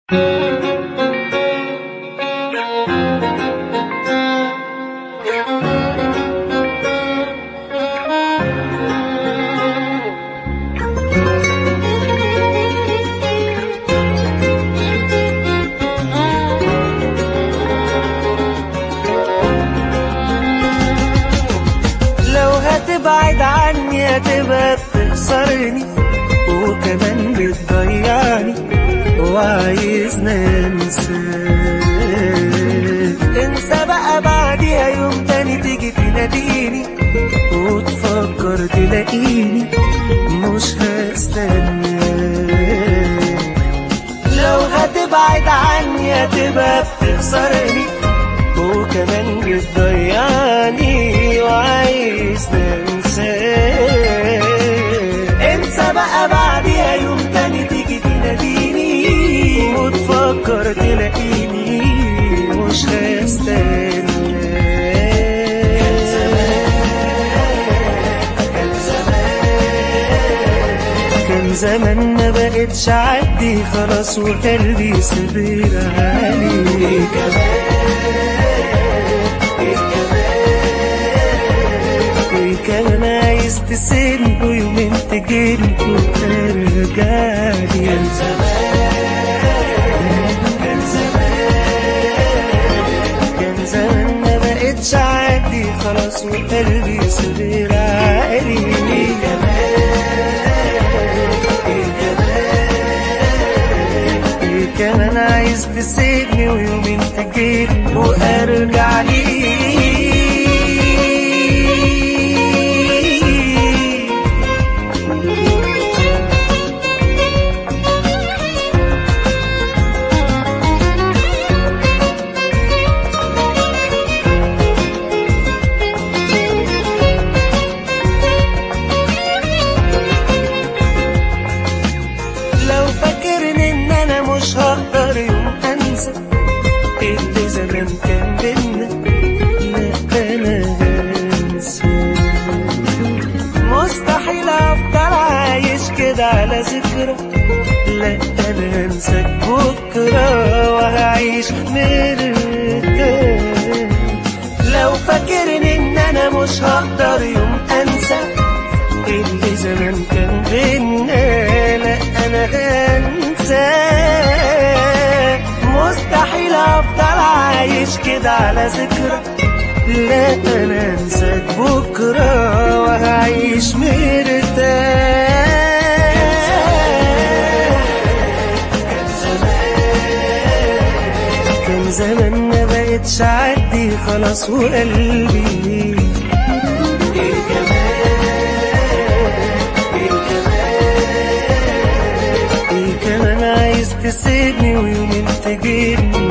لو هتبعد عني هتبقى بتخسرني وكمان بتضيعني وعايزنا ننساك انسى بقى بعديها يوم تاني تيجي تناديني وتفكر تلاقيني مش هستناك لو هتبعد عني هتبقى بتخسرني وكمان بتضيعني وعايز ننساك انسى بقى بعديها يوم تاني تيجي تناديني وتفكر تلاقيني مش هستناك كان زمان كان زمان ما بقتش عدي خلاص وقلبي صبر عليك كمان عايز تسيبني ويومين تجيلي وترجعلي كان زمان كان زمان كان زمان ما بقتش عادي خلاص وقلبي صغير عالي إيه كمان عايز تسيبني ويومين تجيلي وارجع لي لو فاكرني ان انا مش هقدر يوم انسى اللي زمان كان بينا لا انا هنسى مستحيل افضل عايش كده على ذكرى لا انا هنساك بكره وهعيش مرتاح لو فاكرني ان انا مش هقدر يوم انسى اللي زمان كان بينا لا انا هنسى مستحيل افضل عايش كده على ذكرى لا انا انساك بكره وهعيش مرتاح كان زمان كان زمان ما بقتش عدي خلاص وقلبي إيه كمان عايز تسيبني ويومين تجيبني